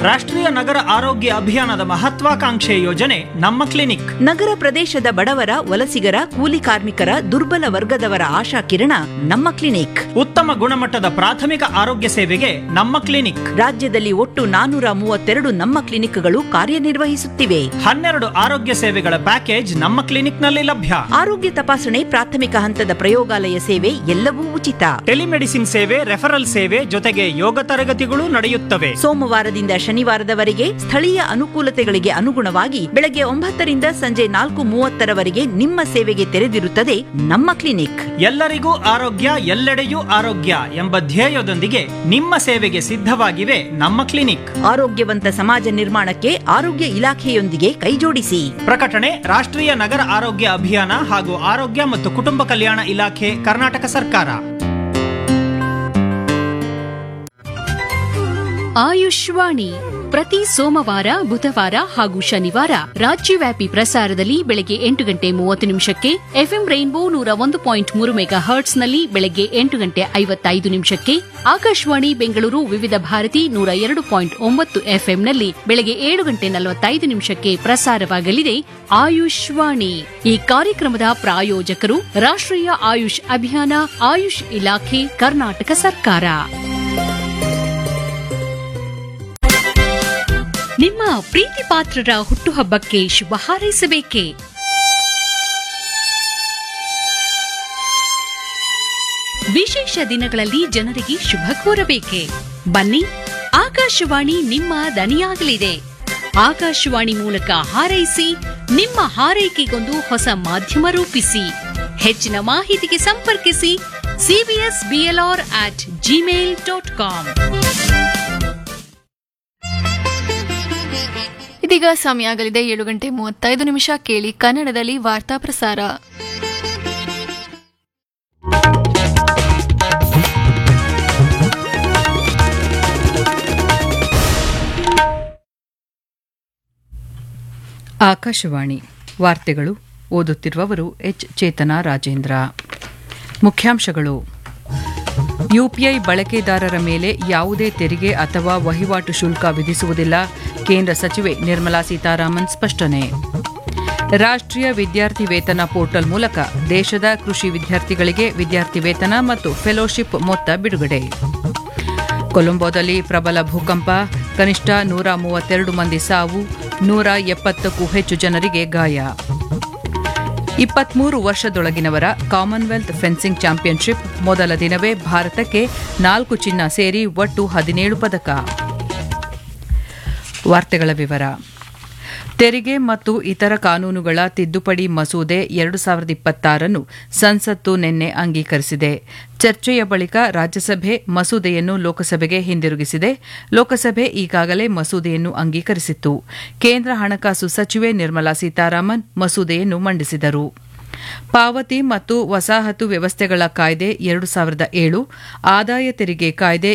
ರಾಷ್ಟ್ರೀಯ ನಗರ ಆರೋಗ್ಯ ಅಭಿಯಾನದ ಮಹತ್ವಾಕಾಂಕ್ಷೆ ಯೋಜನೆ ನಮ್ಮ ಕ್ಲಿನಿಕ್ ನಗರ ಪ್ರದೇಶದ ಬಡವರ ವಲಸಿಗರ ಕೂಲಿ ಕಾರ್ಮಿಕರ ದುರ್ಬಲ ವರ್ಗದವರ ಆಶಾ ಕಿರಣ ನಮ್ಮ ಕ್ಲಿನಿಕ್ ಉತ್ತಮ ಗುಣಮಟ್ಟದ ಪ್ರಾಥಮಿಕ ಆರೋಗ್ಯ ಸೇವೆಗೆ ನಮ್ಮ ಕ್ಲಿನಿಕ್ ರಾಜ್ಯದಲ್ಲಿ ಒಟ್ಟು ನಾನೂರ ಮೂವತ್ತೆರಡು ನಮ್ಮ ಕ್ಲಿನಿಕ್ಗಳು ಕಾರ್ಯನಿರ್ವಹಿಸುತ್ತಿವೆ ಹನ್ನೆರಡು ಆರೋಗ್ಯ ಸೇವೆಗಳ ಪ್ಯಾಕೇಜ್ ನಮ್ಮ ಕ್ಲಿನಿಕ್ನಲ್ಲಿ ಲಭ್ಯ ಆರೋಗ್ಯ ತಪಾಸಣೆ ಪ್ರಾಥಮಿಕ ಹಂತದ ಪ್ರಯೋಗಾಲಯ ಸೇವೆ ಎಲ್ಲವೂ ಉಚಿತ ಟೆಲಿಮೆಡಿಸಿನ್ ಸೇವೆ ರೆಫರಲ್ ಸೇವೆ ಜೊತೆಗೆ ಯೋಗ ತರಗತಿಗಳು ನಡೆಯುತ್ತವೆ ಸೋಮವಾರದಿಂದ ಶನಿವಾರದವರೆಗೆ ಸ್ಥಳೀಯ ಅನುಕೂಲತೆಗಳಿಗೆ ಅನುಗುಣವಾಗಿ ಬೆಳಗ್ಗೆ ಒಂಬತ್ತರಿಂದ ಸಂಜೆ ನಾಲ್ಕು ಮೂವತ್ತರವರೆಗೆ ನಿಮ್ಮ ಸೇವೆಗೆ ತೆರೆದಿರುತ್ತದೆ ನಮ್ಮ ಕ್ಲಿನಿಕ್ ಎಲ್ಲರಿಗೂ ಆರೋಗ್ಯ ಎಲ್ಲೆಡೆಯೂ ಆರೋಗ್ಯ ಎಂಬ ಧ್ಯೇಯದೊಂದಿಗೆ ನಿಮ್ಮ ಸೇವೆಗೆ ಸಿದ್ಧವಾಗಿವೆ ನಮ್ಮ ಕ್ಲಿನಿಕ್ ಆರೋಗ್ಯವಂತ ಸಮಾಜ ನಿರ್ಮಾಣಕ್ಕೆ ಆರೋಗ್ಯ ಇಲಾಖೆಯೊಂದಿಗೆ ಕೈಜೋಡಿಸಿ ಪ್ರಕಟಣೆ ರಾಷ್ಟ್ರೀಯ ನಗರ ಆರೋಗ್ಯ ಅಭಿಯಾನ ಹಾಗೂ ಆರೋಗ್ಯ ಮತ್ತು ಕುಟುಂಬ ಕಲ್ಯಾಣ ಇಲಾಖೆ ಕರ್ನಾಟಕ ಸರ್ಕಾರ ಆಯುಷ್ವಾಣಿ ಪ್ರತಿ ಸೋಮವಾರ ಬುಧವಾರ ಹಾಗೂ ಶನಿವಾರ ರಾಜ್ಯವ್ಯಾಪಿ ಪ್ರಸಾರದಲ್ಲಿ ಬೆಳಗ್ಗೆ ಎಂಟು ಗಂಟೆ ಮೂವತ್ತು ನಿಮಿಷಕ್ಕೆ ಎಫ್ಎಂ ರೈನ್ಬೋ ನೂರ ಒಂದು ಪಾಯಿಂಟ್ ಮೂರು ಮೆಗಾ ಹರ್ಟ್ಸ್ನಲ್ಲಿ ಬೆಳಗ್ಗೆ ಎಂಟು ಗಂಟೆ ಐವತ್ತೈದು ನಿಮಿಷಕ್ಕೆ ಆಕಾಶವಾಣಿ ಬೆಂಗಳೂರು ವಿವಿಧ ಭಾರತಿ ನೂರ ಎರಡು ಪಾಯಿಂಟ್ ಒಂಬತ್ತು ಎಫ್ಎಂನಲ್ಲಿ ಬೆಳಗ್ಗೆ ಏಳು ಗಂಟೆ ನಲವತ್ತೈದು ನಿಮಿಷಕ್ಕೆ ಪ್ರಸಾರವಾಗಲಿದೆ ಆಯುಷ್ವಾಣಿ ಈ ಕಾರ್ಯಕ್ರಮದ ಪ್ರಾಯೋಜಕರು ರಾಷ್ಟ್ರೀಯ ಆಯುಷ್ ಅಭಿಯಾನ ಆಯುಷ್ ಇಲಾಖೆ ಕರ್ನಾಟಕ ಸರ್ಕಾರ ನಿಮ್ಮ ಪ್ರೀತಿ ಪಾತ್ರರ ಹುಟ್ಟುಹಬ್ಬಕ್ಕೆ ಶುಭ ಹಾರೈಸಬೇಕೇ ವಿಶೇಷ ದಿನಗಳಲ್ಲಿ ಜನರಿಗೆ ಶುಭ ಕೋರಬೇಕೆ ಬನ್ನಿ ಆಕಾಶವಾಣಿ ನಿಮ್ಮ ದನಿಯಾಗಲಿದೆ ಆಕಾಶವಾಣಿ ಮೂಲಕ ಹಾರೈಸಿ ನಿಮ್ಮ ಹಾರೈಕೆಗೊಂದು ಹೊಸ ಮಾಧ್ಯಮ ರೂಪಿಸಿ ಹೆಚ್ಚಿನ ಮಾಹಿತಿಗೆ ಸಂಪರ್ಕಿಸಿ CBS BLR at Gmail dot com ಇದೀಗ ಸಮಯ ಆಗಲಿದೆ ಏಳು ಗಂಟೆ ಮೂವತ್ತೈದು ನಿಮಿಷ ಕೇಳಿ ಕನ್ನಡದಲ್ಲಿ ವಾರ್ತಾ ಪ್ರಸಾರ ಆಕಾಶವಾಣಿ ವಾರ್ತೆಗಳು ಓದುತ್ತಿರುವವರು ಎಚ್ ಚೇತನ ರಾಜೇಂದ್ರ ಮುಖ್ಯಾಂಶಗಳು ಯುಪಿಐ ಬಳಕೆದಾರರ ಮೇಲೆ ಯಾವುದೇ ತೆರಿಗೆ ಅಥವಾ ವಹಿವಾಟು ಶುಲ್ಕ ವಿಧಿಸುವುದಿಲ್ಲ ಕೇಂದ್ರ ಸಚಿವೆ ನಿರ್ಮಲಾ ಸೀತಾರಾಮನ್ ಸ್ಪಷ್ಟನೆ ರಾಷ್ಟ್ರೀಯ ವಿದ್ಯಾರ್ಥಿ ವೇತನ ಪೋರ್ಟಲ್ ಮೂಲಕ ದೇಶದ ಕೃಷಿ ವಿದ್ಯಾರ್ಥಿಗಳಿಗೆ ವಿದ್ಯಾರ್ಥಿ ವೇತನ ಮತ್ತು ಫೆಲೋಶಿಪ್ ಮೊತ್ತ ಬಿಡುಗಡೆ ಕೊಲಂಬೋದಲ್ಲಿ ಪ್ರಬಲ ಭೂಕಂಪ ಕನಿಷ್ಠ ನೂರ ಮೂವತ್ತೆರಡು ಮಂದಿ ಸಾವು ನೂರ ಎಪ್ಪತ್ತಕ್ಕೂ ಹೆಚ್ಚು ಜನರಿಗೆ ಗಾಯ ಇಪ್ಪತ್ಮೂರು ವರ್ಷದೊಳಗಿನವರ ಕಾಮನ್ವೆಲ್ತ್ ಫೆನ್ಸಿಂಗ್ ಚಾಂಪಿಯನ್ಶಿಪ್ ಮೊದಲ ದಿನವೇ ಭಾರತಕ್ಕೆ ನಾಲ್ಕು ಚಿನ್ನ ಸೇರಿ ಒಟ್ಟು ಹದಿನೇಳು ಪದಕ ವಾರ್ತೆಗಳ ವಿವರ ತೆರಿಗೆ ಮತ್ತು ಇತರ ಕಾನೂನುಗಳ ತಿದ್ದುಪಡಿ ಮಸೂದೆ ಎರಡು ಸಾವಿರದ ಇಪ್ಪತ್ತಾರನ್ನು ಸಂಸತ್ತು ನಿನ್ನೆ ಅಂಗೀಕರಿಸಿದೆ ಚರ್ಚೆಯ ಬಳಿಕ ರಾಜ್ಯಸಭೆ ಮಸೂದೆಯನ್ನು ಲೋಕಸಭೆಗೆ ಹಿಂದಿರುಗಿಸಿದೆ ಲೋಕಸಭೆ ಈಗಾಗಲೇ ಮಸೂದೆಯನ್ನು ಅಂಗೀಕರಿಸಿತ್ತು ಕೇಂದ್ರ ಹಣಕಾಸು ಸಚಿವೆ ನಿರ್ಮಲಾ ಸೀತಾರಾಮನ್ ಮಸೂದೆಯನ್ನು ಮಂಡಿಸಿದರು ಪಾವತಿ ಮತ್ತು ವಸಾಹತು ವ್ಯವಸ್ಥೆಗಳ ಕಾಯ್ದೆ ಎರಡು ಸಾವಿರದ ಏಳು ಆದಾಯ ತೆರಿಗೆ ಕಾಯ್ದೆ